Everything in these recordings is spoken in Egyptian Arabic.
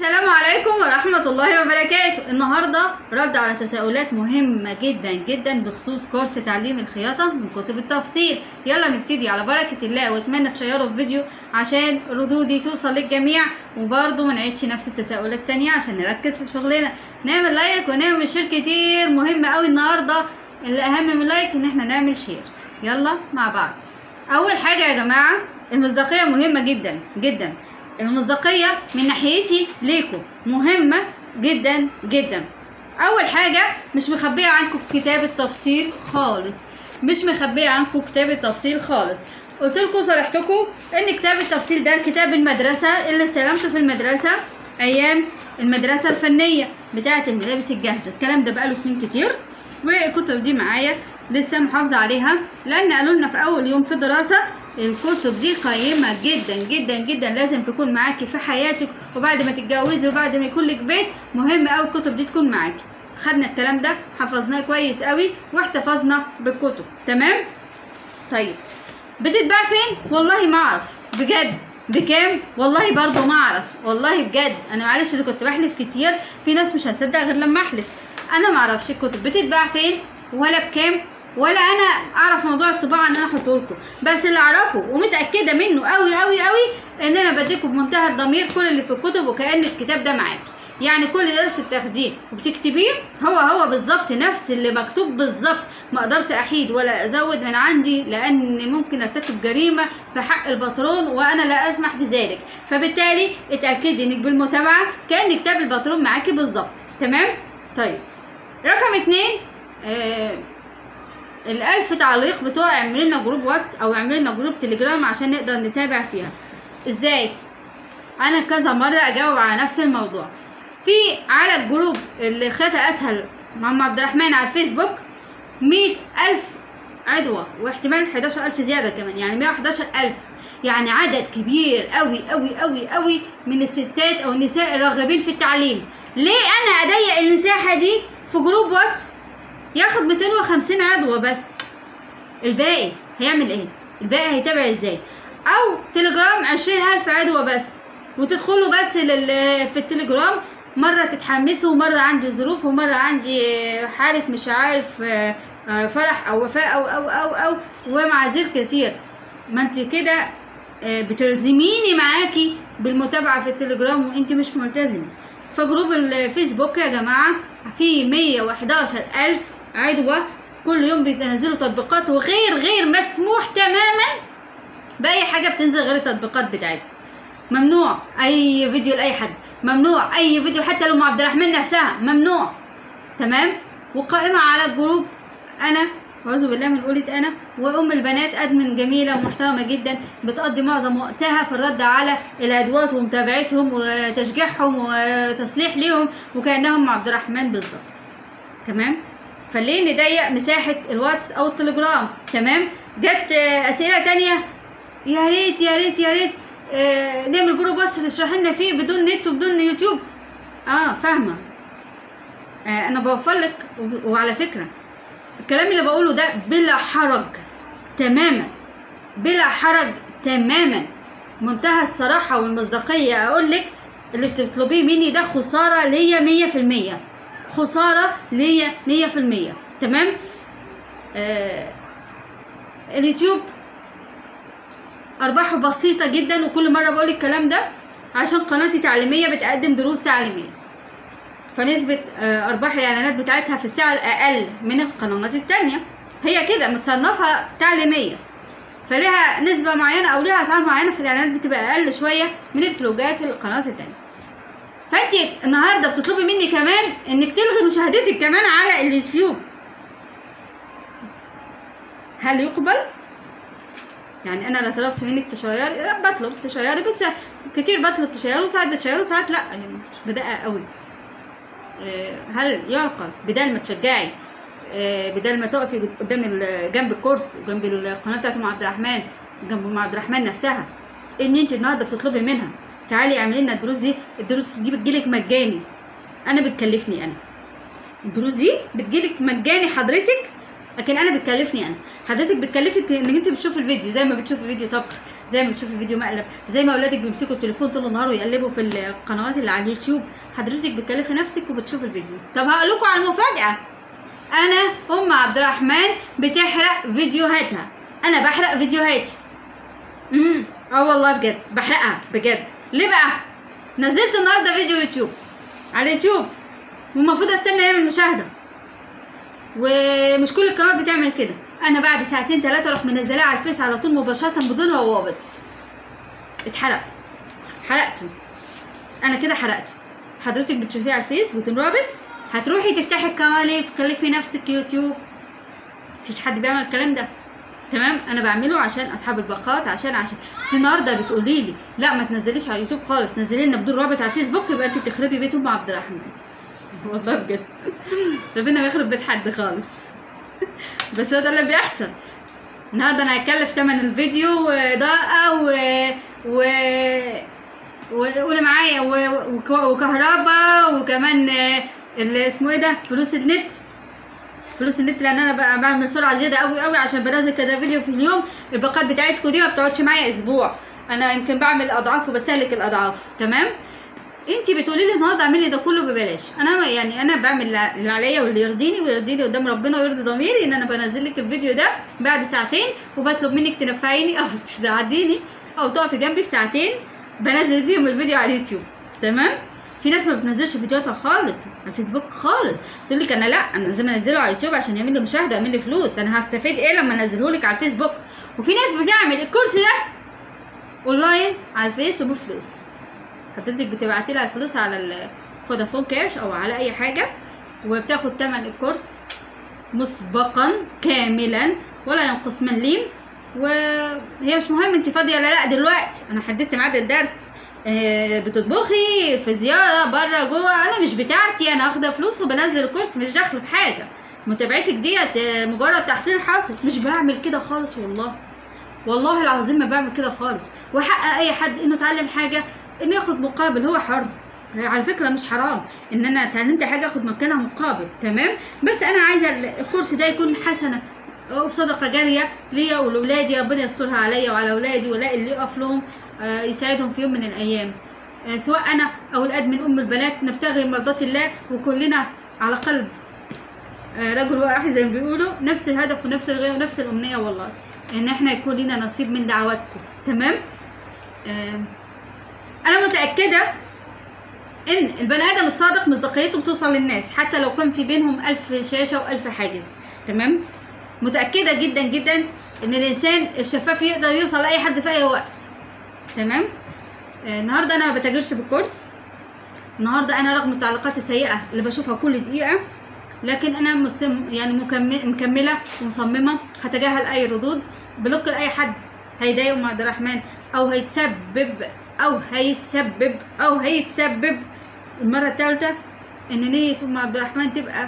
السلام عليكم ورحمة الله وبركاته النهاردة رد على تساؤلات مهمة جدا جدا بخصوص كورس تعليم الخياطة من كتب التفصيل يلا نبتدي على بركة الله واتمنى تشيروا الفيديو عشان ردودي توصل للجميع وبرضه ما نعيدش نفس التساؤلات التانية عشان نركز في شغلنا نعمل لايك ونعمل شير كتير مهم قوي النهاردة اللي اهم من اللايك ان احنا نعمل شير يلا مع بعض اول حاجة يا جماعة المصداقية مهمة جدا جدا المصداقية من ناحيتي ليكم مهمة جدا جدا أول حاجة مش مخبية عنكم كتاب التفصيل خالص مش مخبية عنكم كتاب التفصيل خالص قلت لكم صرحتكم ان كتاب التفصيل ده كتاب المدرسة اللي استلمته في المدرسة ايام المدرسة الفنية بتاعة الملابس الجاهزة الكلام ده بقاله سنين كتير والكتب دي معايا لسه محافظة عليها لان قالوا لنا في اول يوم في الدراسة الكتب دي قيمة جدا جدا جدا لازم تكون معاكي في حياتك وبعد ما تتجوزي وبعد ما يكون لك بيت مهم قوي الكتب دي تكون معاكي خدنا الكلام ده حفظناه كويس قوي واحتفظنا بالكتب تمام طيب بتتباع فين والله ما اعرف بجد بكام والله برضو ما اعرف والله بجد انا معلش اذا كنت بحلف كتير في ناس مش هتصدق غير لما احلف انا ما اعرفش الكتب بتتباع فين ولا بكام ولا انا اعرف موضوع الطباعه ان انا احطه لكم بس اللي اعرفه ومتاكده منه قوي قوي قوي ان انا بديكم بمنتهى الضمير كل اللي في الكتب وكان الكتاب ده معاكي يعني كل درس بتاخديه وبتكتبيه هو هو بالظبط نفس اللي مكتوب بالظبط ما اقدرش احيد ولا ازود من عندي لان ممكن ارتكب جريمه في حق الباترون وانا لا اسمح بذلك فبالتالي اتاكدي انك بالمتابعه كان كتاب الباترون معاكي بالظبط تمام طيب رقم اتنين آه الألف تعليق بتوع اعملي لنا جروب واتس او اعملي لنا جروب تليجرام عشان نقدر نتابع فيها ازاي انا كذا مرة اجاوب على نفس الموضوع في على الجروب اللي خاتة اسهل مع ام عبد الرحمن على الفيسبوك مية الف عدوى واحتمال حداشر الف زيادة كمان يعني مية وحداشر الف يعني عدد كبير قوي قوي قوي قوي من الستات او النساء الراغبين في التعليم ليه انا اضيق المساحة دي في جروب واتس ياخد 250 عضوة بس الباقي هيعمل ايه الباقي هيتابع ازاي او تليجرام 20000 عضوة بس وتدخلوا بس لل... في التليجرام مرة تتحمسوا ومرة عندي ظروف ومرة عندي حالة مش عارف فرح او وفاة او او او او ومعاذير كتير ما انت كده بتلزميني معاكي بالمتابعة في التليجرام وانت مش ملتزمة فجروب الفيسبوك يا جماعة في 111 ألف عدوى كل يوم بينزلوا تطبيقات وغير غير مسموح تماما بأي حاجة بتنزل غير التطبيقات بتاعتهم ممنوع أي فيديو لأي حد ممنوع أي فيديو حتى لأم عبد الرحمن نفسها ممنوع تمام وقائمة على الجروب أنا أعوذ بالله من قولة أنا وأم البنات أدمن جميلة ومحترمة جدا بتقضي معظم وقتها في الرد على العدوات ومتابعتهم وتشجيعهم وتصليح ليهم وكأنهم عبد الرحمن بالظبط تمام فليه نضيق مساحة الواتس أو التليجرام تمام جت أسئلة تانية يا ريت يا ريت يا ريت آه نعمل جروب بس تشرح لنا فيه بدون نت وبدون يوتيوب اه فاهمة آه أنا بوفر لك وعلى فكرة الكلام اللي بقوله ده بلا حرج تماما بلا حرج تماما منتهى الصراحة والمصداقية أقول لك اللي بتطلبيه مني ده خسارة ليا مية في المية خسارة ليا مية في المية تمام آه اليوتيوب أرباحه بسيطة جدا وكل مرة بقول الكلام ده عشان قناتي تعليمية بتقدم دروس تعليمية فنسبة أرباح الإعلانات بتاعتها في السعر أقل من القنوات التانية هي كده متصنفة تعليمية فليها نسبة معينة أو ليها أسعار معينة في الإعلانات بتبقى أقل شوية من الفلوجات والقنوات التانية فأنت النهاردة بتطلبي مني كمان إنك تلغي مشاهدتك كمان على اليوتيوب هل يقبل؟ يعني انا لا طلبت منك تشيري لا بطلب تشيري بس كتير بطلب تشيري وساعات بتشيري وساعات لا يعني مش بدقة قوي هل يعقل بدل ما تشجعي بدل ما تقفي قدام جنب الكورس وجنب القناه بتاعت ام عبد الرحمن جنب ام عبد الرحمن نفسها ان انت النهارده بتطلبي منها تعالي اعملي لنا الدروس دي الدروس دي بتجيلك مجاني انا بتكلفني انا الدروس دي بتجيلك مجاني حضرتك لكن انا بتكلفني انا حضرتك بتكلفك انك انت بتشوفي الفيديو زي ما بتشوفي فيديو طبخ زي ما بتشوفي فيديو مقلب زي ما اولادك بيمسكوا التليفون طول النهار ويقلبوا في القنوات اللي على اليوتيوب حضرتك بتكلفي نفسك وبتشوفي الفيديو طب هقول لكم على المفاجاه انا ام عبد الرحمن بتحرق فيديوهاتها انا بحرق فيديوهاتي امم اه والله بجد بحرقها بجد ليه بقى نزلت النهارده فيديو يوتيوب على اليوتيوب والمفروض استنى يعمل مشاهده ومش كل القنوات بتعمل كده انا بعد ساعتين ثلاثه اروح منزلاه على الفيس على طول مباشره بدون روابط اتحرق حرقته انا كده حرقته حضرتك بتشوفيه على الفيس بدون رابط هتروحي تفتحي القناه ليه تكلفي نفسك يوتيوب مفيش حد بيعمل الكلام ده تمام انا بعمله عشان اصحاب الباقات عشان عشان انت النهارده بتقولي لي لا ما تنزليش على اليوتيوب خالص نزلي لنا بدون رابط على الفيسبوك يبقى انت بتخربي بيت ام عبد الرحمن والله بجد ربنا ما يخرب بيت حد خالص بس هو ده اللي بيحصل النهارده انا هكلف تمن الفيديو واضاءه و و و- واللي معايا و- وك- وكهرباء وكمان آه، اللي اسمه ايه ده فلوس النت فلوس النت لان انا بقى بعمل سرعه زياده قوي قوي عشان بنزل كذا فيديو في اليوم الباقات بتاعتكم دي ما بتقعدش معايا اسبوع انا يمكن بعمل اضعاف وبستهلك الاضعاف تمام انت بتقولي لي النهارده اعملي ده كله ببلاش انا يعني انا بعمل اللي عليا واللي يرضيني ويرضيني قدام ربنا ويرضي ضميري ان انا بنزل لك الفيديو ده بعد ساعتين وبطلب منك تنفعيني او تساعديني او تقفي جنبي في ساعتين بنزل فيهم الفيديو على اليوتيوب تمام في ناس ما بتنزلش فيديوهاتها خالص على الفيسبوك خالص تقول لك انا لا انا لازم انزله على اليوتيوب عشان يعمل لي مشاهده ويعمل لي فلوس انا هستفيد ايه لما انزله لك على الفيسبوك وفي ناس بتعمل الكورس ده اونلاين على الفيس وبفلوس حضرتك بتبعتي لها الفلوس على الفودافون كاش او على اي حاجه وبتاخد تمن الكورس مسبقا كاملا ولا ينقص مليم وهي مش مهم انت فاضيه ولا لا دلوقتي انا حددت ميعاد الدرس آه، بتطبخي في زياره بره جوه انا مش بتاعتي انا واخده فلوس وبنزل الكورس مش داخل بحاجه متابعتك ديت آه، مجرد تحصيل حاصل مش بعمل كده خالص والله والله العظيم ما بعمل كده خالص وحق اي حد انه اتعلم حاجه انه ياخد مقابل هو حر على فكره مش حرام ان انا اتعلمت حاجه اخد مكانها مقابل تمام بس انا عايزه الكورس ده يكون حسنه وصدقه جاريه ليا ولولادي ربنا يسترها عليا وعلى اولادي ولا اللي يقف لهم آه، يساعدهم في يوم من الايام آه، سواء انا او الادمن ام البنات نبتغي مرضات الله وكلنا على قلب آه، رجل واحد زي ما بيقولوا نفس الهدف ونفس الغايه ونفس الامنيه والله ان احنا يكون لنا نصيب من دعواتكم تمام آم، انا متاكده ان البني ادم الصادق مصداقيته بتوصل للناس حتى لو كان في بينهم الف شاشه والف حاجز تمام متاكده جدا جدا ان الانسان الشفاف يقدر يوصل لاي حد في اي وقت تمام آه، النهارده انا ما بتاجرش بالكورس النهارده انا رغم التعليقات السيئه اللي بشوفها كل دقيقه لكن انا مسم يعني مكمل مكمله ومصممه هتجاهل اي ردود بلوك لاي حد هيضايق ام عبد الرحمن او هيتسبب او هيسبب او هيتسبب المره الثالثه ان نيه ام عبد الرحمن تبقى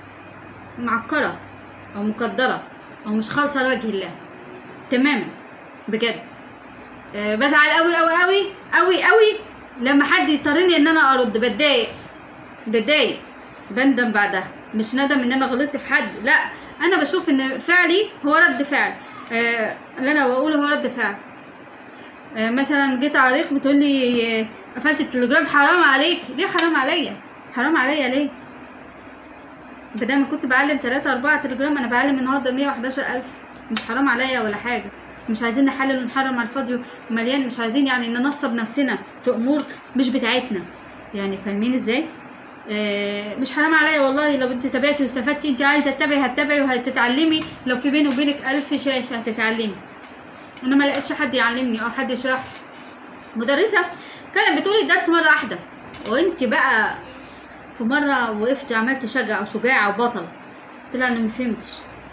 معكره او مقدره او مش خالصه لوجه الله تماما بجد آه، بزعل قوي قوي قوي قوي قوي لما حد يضطرني ان انا ارد بتضايق بتضايق بندم بعدها مش ندم ان انا غلطت في حد لا انا بشوف ان فعلي هو رد فعل آه اللي انا بقوله هو رد فعل آه مثلا جيت عليك بتقول لي آه، قفلت التليجرام حرام عليك ليه حرام عليا حرام عليا ليه بدل ما كنت بعلم 3 4 تليجرام انا بعلم النهارده 111000 مش حرام عليا ولا حاجه مش عايزين نحلل ونحرم على الفاضي مليان مش عايزين يعني ننصب نفسنا في امور مش بتاعتنا يعني فاهمين ازاي آه، مش حرام عليا والله لو انت تابعتي واستفدتي انت عايزه تتابعي هتتابعي وهتتعلمي لو في بيني وبينك ألف شاشه هتتعلمي انا ما لقيتش حد يعلمني او حد يشرح لي. مدرسه كانت بتقولي الدرس مره واحده وانت بقى في مره وقفت عملت شجع وشجاعه وبطل قلت لها انا ما فهمتش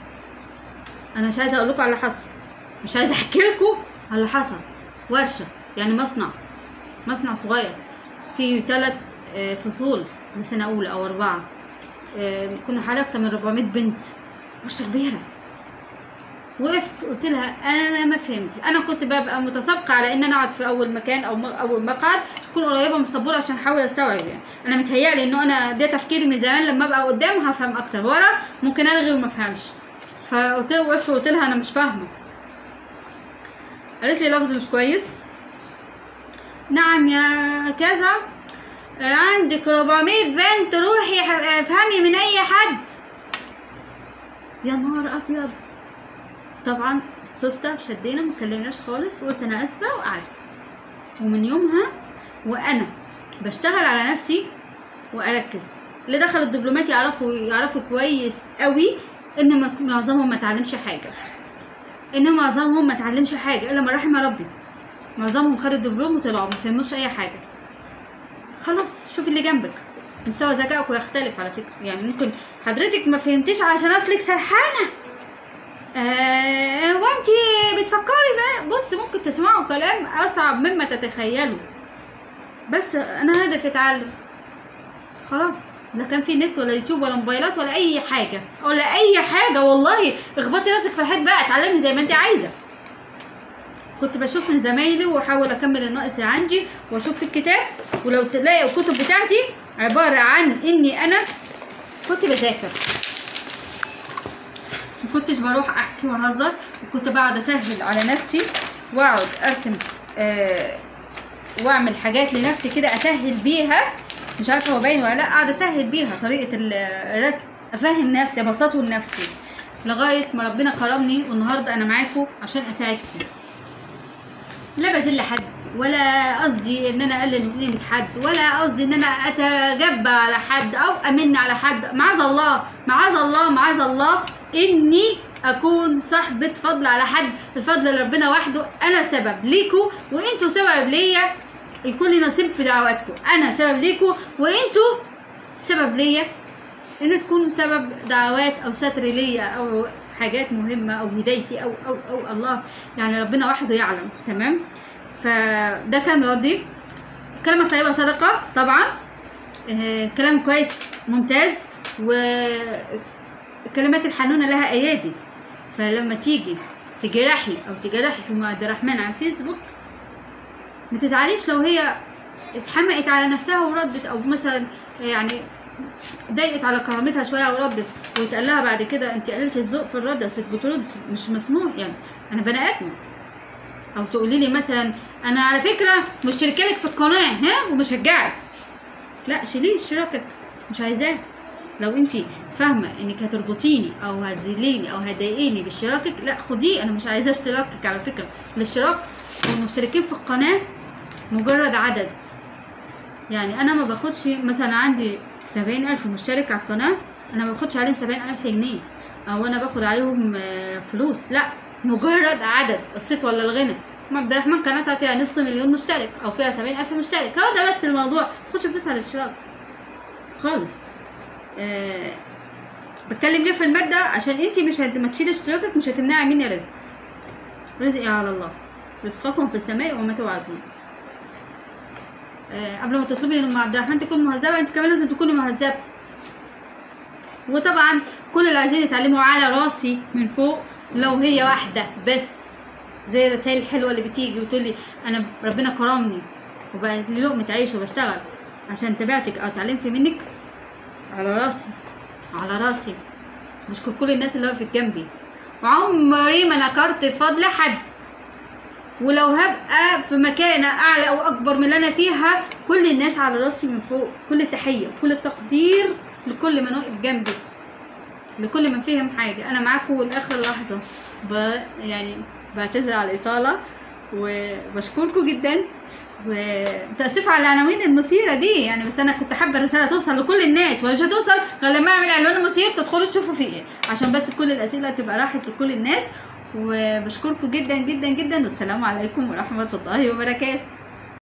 انا مش عايزه اقول لكم على اللي حصل مش عايزه احكي لكم على اللي حصل ورشه يعني مصنع مصنع صغير فيه ثلاث فصول لسنه اولى او اربعه آه، كنا حوالي اكتر من 400 بنت ورشه كبيره وقفت قلت لها انا ما فهمت انا كنت ببقى متسابقه على ان انا اقعد في اول مكان او م- اول مقعد تكون قريبه من السبوره عشان احاول استوعب يعني انا متهيألي انه انا ده تفكيري من زمان لما ابقى قدام هفهم اكتر ورا ممكن الغي وما افهمش فقلت لها وقفت وقلت لها انا مش فاهمه قالت لي لفظ مش كويس نعم يا كذا آه، عندك 400 بنت روحي ح- افهمي من اي حد يا نهار ابيض طبعا سوسته شدينا ما اتكلمناش خالص وقلت انا اسفه وقعدت ومن يومها وانا بشتغل على نفسي واركز اللي دخل الدبلومات يعرفوا يعرفوا كويس قوي ان م- معظمهم ما اتعلمش حاجه ان معظمهم ما اتعلمش حاجه الا من رحم ربي معظمهم خدوا الدبلوم وطلعوا ما فهموش اي حاجه خلاص شوف اللي جنبك مستوى ذكائك يختلف على فكره يعني ممكن حضرتك ما فهمتيش عشان اصلك سرحانه آه وانتي بتفكري بقى بص ممكن تسمعوا كلام اصعب مما تتخيلوا بس انا هدفي اتعلم خلاص لا كان في نت ولا يوتيوب ولا موبايلات ولا اي حاجه ولا اي حاجه والله اخبطي راسك في الحيط بقى اتعلمي زي ما انت عايزه كنت بشوف من زمايلي واحاول اكمل الناقص عندي واشوف في الكتاب ولو تلاقي الكتب بتاعتي عباره عن اني انا كنت بذاكر ما كنتش بروح احكي واهزر وكنت بقعد اسهل على نفسي واقعد ارسم آه واعمل حاجات لنفسي كده اسهل بيها مش عارفه هو باين ولا لا قاعده اسهل بيها طريقه ال- الرسم افهم نفسي ابسطه لنفسي لغايه ما ربنا كرمني والنهارده انا معاكم عشان اساعدكم لا بذل حد ولا قصدي ان انا اقلل من قيمه حد ولا قصدي ان انا اتجبى على حد او امن على حد معاذ الله معاذ الله معاذ الله اني اكون صاحبة فضل على حد الفضل لربنا وحده انا سبب ليكوا وانتوا سبب ليا يكون لي نصيب في دعواتكم انا سبب ليكوا وانتوا سبب ليا ان تكون سبب دعوات او ستر ليا او حاجات مهمه او هدايتي او او او الله يعني ربنا وحده يعلم تمام فده كان راضي كلمة طيبة صدقة طبعا آه كلام كويس ممتاز والكلمات الحنونة لها أيادي فلما تيجي تجرحي أو تجرحي في عبد الرحمن على الفيسبوك ما تزعليش لو هي اتحمقت على نفسها وردت أو مثلا يعني ضايقت على كرامتها شويه وردت ويتقال لها بعد كده انت قللت الذوق في الرد اصلك بترد مش مسموح يعني انا بني ادم او تقولي لي مثلا انا على فكره مشتركه لك في القناه ها ومشجعك لا شيلي اشتراكك مش عايزاه لو انت فاهمه انك هتربطيني او هتذليني او هتضايقيني باشتراكك لا خديه انا مش عايزاه اشتراكك على فكره الاشتراك والمشتركين في القناه مجرد عدد يعني انا ما باخدش مثلا عندي سبعين الف مشترك على القناه انا ما باخدش عليهم سبعين الف جنيه او انا باخد عليهم آه، فلوس لا مجرد عدد الصيت ولا الغنى ما عبد الرحمن قناتها فيها نص مليون مشترك او فيها سبعين الف مشترك هو ده بس الموضوع ما تاخدش فلوس على الاشتراك خالص آه بتكلم ليه في المادة عشان انتي مش هت... ما تشيلي اشتراكك مش هتمنعي مني رزق رزقي على الله رزقكم في السماء وما توعدون آه، قبل ما تطلبي من عبد الرحمن تكون مهذبه انت كمان لازم تكوني مهذبه وطبعا كل اللي عايزين يتعلموا على راسي من فوق لو هي واحده بس زي الرسائل الحلوه اللي بتيجي وتقول لي انا ربنا كرمني وبقى لي لقمه عيش وبشتغل عشان تابعتك او اتعلمت منك على راسي على راسي بشكر كل الناس اللي وقفت جنبي وعمري ما نكرت فضل حد ولو هبقى في مكانة أعلى أو أكبر من اللي أنا فيها كل الناس على راسي من فوق كل التحية كل التقدير لكل من وقف جنبي لكل من فهم حاجة أنا معاكم لآخر لحظة ب... يعني بعتذر على الإطالة وبشكركم جدا ومتأسفة على العناوين المثيرة دي يعني بس أنا كنت حابة الرسالة توصل لكل الناس ومش هتوصل غير لما أعمل عنوان مثير تدخلوا تشوفوا فيه إيه عشان بس كل الأسئلة تبقى راحت لكل الناس وبشكركم جدا جدا جدا والسلام عليكم ورحمة الله وبركاته